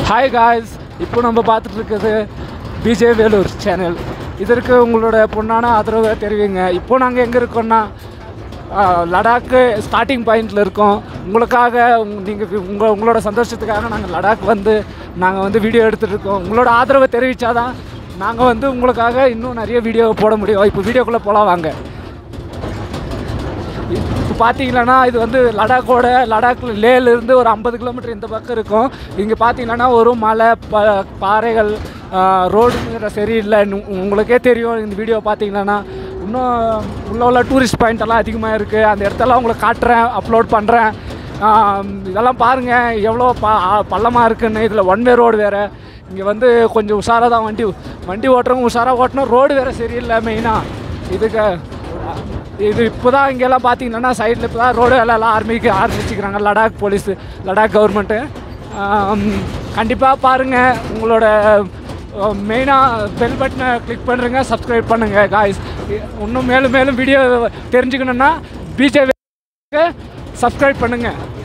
hi guys இப்போ நம்ம பார்த்துட்டு இருக்கிறது பிஜே வேலூர் சேனல் இதற்கு உங்களோட பொண்ணான ஆதரவை தெரிவிங்க இப்போ நாங்கள் எங்கே இருக்கோம்னா ஆஹ், லடாக்கு ஸ்டார்டிங் பாயிண்டில் இருக்கோம் உங்களுக்காக நீங்கள் உங்கள் உங்களோட சந்தோஷத்துக்காக நாங்கள் லடாக் வந்து நாங்கள் வந்து வீடியோ எடுத்துகிட்டு இருக்கோம் உங்களோட ஆதரவை தெரிவித்தாதான் நாங்கள் வந்து உங்களுக்காக இன்னும் நிறைய வீடியோ போட முடியும் இப்போ வீடியோக்குள்ளே போகலாம் வாங்க இப்போ பார்த்தீங்கன்னா இது வந்து லடாக்கோட லடாக்கில் லேலேருந்து ஒரு ஐம்பது கிலோமீட்டர் இந்த பக்கம் இருக்கும் இங்கே பார்த்தீங்கன்னா ஒரு மலை ப பாறைகள் ரோடு சரியில்லை நு- உங்களுக்கே தெரியும் இந்த வீடியோ பார்த்தீங்கன்னா இன்னும் உள்ள உள்ள டூரிஸ்ட் பாயிண்ட் எல்லாம் அதிகமாக இருக்குது அந்த இடத்தெல்லாம் உங்களுக்கு காட்டுறேன் அப்லோட் பண்ணுறேன் இதெல்லாம் பாருங்கள் எவ்வளோ ப பள்ளமாக இருக்குன்னு இதில் ஒன் வே ரோடு வேறு இங்கே வந்து கொஞ்சம் உஷாராக தான் வண்டி வண்டி ஓட்டுறவங்க உஷாராக ஓட்டணும் ரோடு வேறு சரியில்லை மெயினாக இதுக்கு இது இப்போ தான் இங்கெல்லாம் பார்த்தீங்கன்னா சைடில் இப்போ தான் ரோடு வேலை எல்லாம் ஆரம்பிக்க ஆரம்பிச்சுக்கிறாங்க லடாக் போலீஸு லடாக் கவர்மெண்ட்டு கண்டிப்பாக பாருங்கள் உங்களோட மெயினாக பெல் பட்டனை கிளிக் பண்ணுறங்க சப்ஸ்கிரைப் பண்ணுங்கள் காய்ஸ் இன்னும் மேலும் மேலும் வீடியோ தெரிஞ்சுக்கணுன்னா பிஜே சப்ஸ்கிரைப் பண்ணுங்கள்